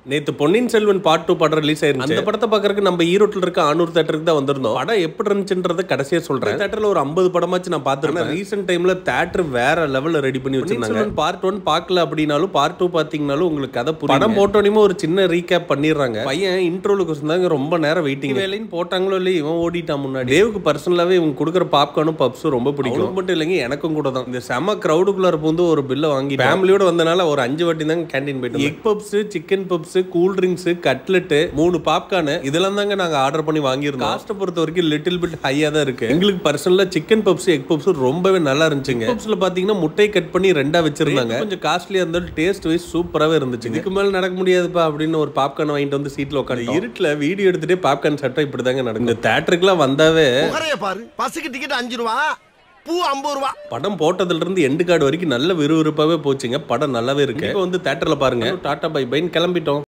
நேத்து Ponniyin Selvan part two படம் release ஆயிருந்துச்சு அந்த படத்தை பார்க்கறதுக்கு நம்ம ஈரோட்டில் இருக்க ஆனூர் தேட்டருக்கு தான் வந்திருந்தோம் படம் எப்படி இருந்துச்சுன்றத கடைசியா சொல்றேன் தேட்டர்ல ஒரு ஐம்பது படமாச்சு நான் பார்த்துருக்கேன் ரீசெண்ட் டைம்ல தேட்டர் வேற லெவல்ல ரெடி பண்ணி வச்சிருந்தாங்க பார்ட் ஒன் பார்க்கல அப்படின்னாலும் பார்ட் டூ பாத்தீங்கனாலும் உங்களுக்கு கதை புரியும் படம் போட்டோனையுமே ஒரு சின்ன ரீகேப் பண்ணிடுறாங்க பையன் இன்ட்ரோலுக்கு வந்தாங்க ரொம்ப நேரம் வெயிட்டிங் வேலைன்னு போட்டாங்களோ இல்லையா இவன் ஓடிட்டான் முன்னாடி தேவுக்கு பர்சனலாவே இவங்க கொடுக்குற பாப்கார்னும் பப்ஸும் ரொம்ப பிடிக்கும் அவனுக்கு மட்டும் இல்லைங்க எனக்கும் கூட தான் இந்த செம கிரௌடுக்குள்ளார பூந்து ஒரு பில்லை வாங்கி ஃபேமிலியோட வந்தனால ஒரு அஞ்சு வாட்டி தாங்க கேண்டீன் போயிட்டு egg puffs chicken puffs cool drinks cutlet மூணு பாப்கார்னு இதெல்லாம் தாங்க நாங்க ஆர்டர் பண்ணி வாங்கியிருந்தோம் காஸ்ட்டை பொறுத்த வரைக்கும் லிட்டில் பிட் ஹையா தான் இருக்கு எங்களுக்கு பர்சனலா சிக்கன் பப்ஸ் எக் பப்ஸ் ரொம்பவே நல்லா இருந்துச்சுங்க பப்ஸ்ல பாத்தீங்கன்னா முட்டை கட் பண்ணி ரெண்டா வச்சிருந்தாங்க கொஞ்சம் காஸ்ட்லியா இருந்தாலும் டேஸ்ட் வைஸ் சூப்பராவே இருந்துச்சு இதுக்கு மேல நடக்க முடியாதுப்பா அப்படின்னு ஒரு பாப்கார்ன் வாங்கிட்டு வந்து சீட்ல உட்காந்து இருட்டுல வீடியோ எடுத்துட்டு பாப்கார்ன் சாப்பிட்டா இப்படிதாங்க நடக்கும் இந்த தேட்டருக்குலாம் வந்தாவே முகரைய பாரு பஸ்ஸுக்கு டிக்கெட் அஞ்சு ரூபா பூ ஐம்பது ரூபா படம் போட்டதுல இருந்து எண்டு கார்டு வரைக்கும் நல்ல விறுவிறுப்பாவே போச்சுங்க படம் நல்லாவே இருக்கு இப்போ வந்து தேட்டர்ல பாருங்க டாடா பை பைன்னு கிளம்பிட்டோம்